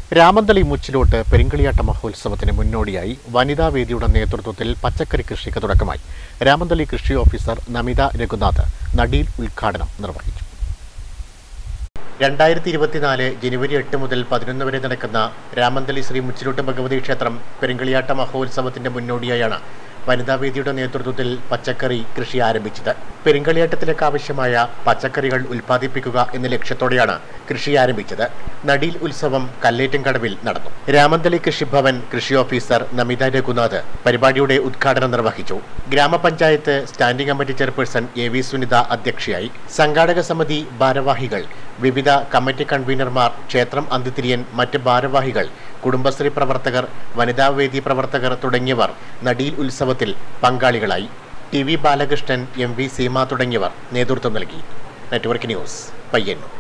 രാമന്തളി മുച്ചിലോട്ട് പെരിങ്കളിയാട്ട മഹോത്സവത്തിന് മുന്നോടിയായി വനിതാ വേദിയുടെ നേതൃത്വത്തിൽ പച്ചക്കറി കൃഷിക്ക് തുടക്കമായി രാമന്തളി കൃഷി ഓഫീസർ നമിത രഘുനാഥ് നടീൽ ഉദ്ഘാടനം നിർവഹിച്ചു രണ്ടായിരത്തി ഇരുപത്തിനാല് ജനുവരി എട്ട് മുതൽ പതിനൊന്ന് വരെ നടക്കുന്ന രാമന്തളി ശ്രീ മുച്ചിലോട്ട് ഭഗവതി ക്ഷേത്രം പെരിങ്കളിയാട്ട മഹോത്സവത്തിന്റെ മുന്നോടിയായാണ് വനിതാവേദിയുടെ നേതൃത്വത്തിൽ പച്ചക്കറി കൃഷി ആരംഭിച്ചത് പെരിങ്കളിയാട്ടത്തിലേക്ക് ആവശ്യമായ പച്ചക്കറികൾ ഉൽപ്പാദിപ്പിക്കുക എന്ന ലക്ഷ്യത്തോടെയാണ് കൃഷി ആരംഭിച്ചത് നടീൽ ഉത്സവം കല്ലേറ്റുംകടവിൽ നടന്നു രാമന്തളി കൃഷിഭവൻ കൃഷി ഓഫീസർ നമിത രഘുനാഥ് പരിപാടിയുടെ ഉദ്ഘാടനം നിർവഹിച്ചു ഗ്രാമപഞ്ചായത്ത് standing committee chairperson A V Sunitha അധ്യക്ഷയായി സംഘാടക സമിതി ഭാരവാഹികൾ വിവിധ കമ്മിറ്റി കൺവീനർമാർ ക്ഷേത്രം അന്തിതിരിയൻ മറ്റ് ഭാരവാഹികൾ കുടുംബശ്രീ പ്രവർത്തകർ വനിതാവേദി പ്രവർത്തകർ തുടങ്ങിയവർ നടീൽ ഉത്സവത്തിൽ പങ്കാളികളായി T V Balakrishnan M V Seema തുടങ്ങിയവർ നേതൃത്വം നൽകി നെറ്റ്വർക്ക് ന്യൂസ് പയ്യന്നൂർ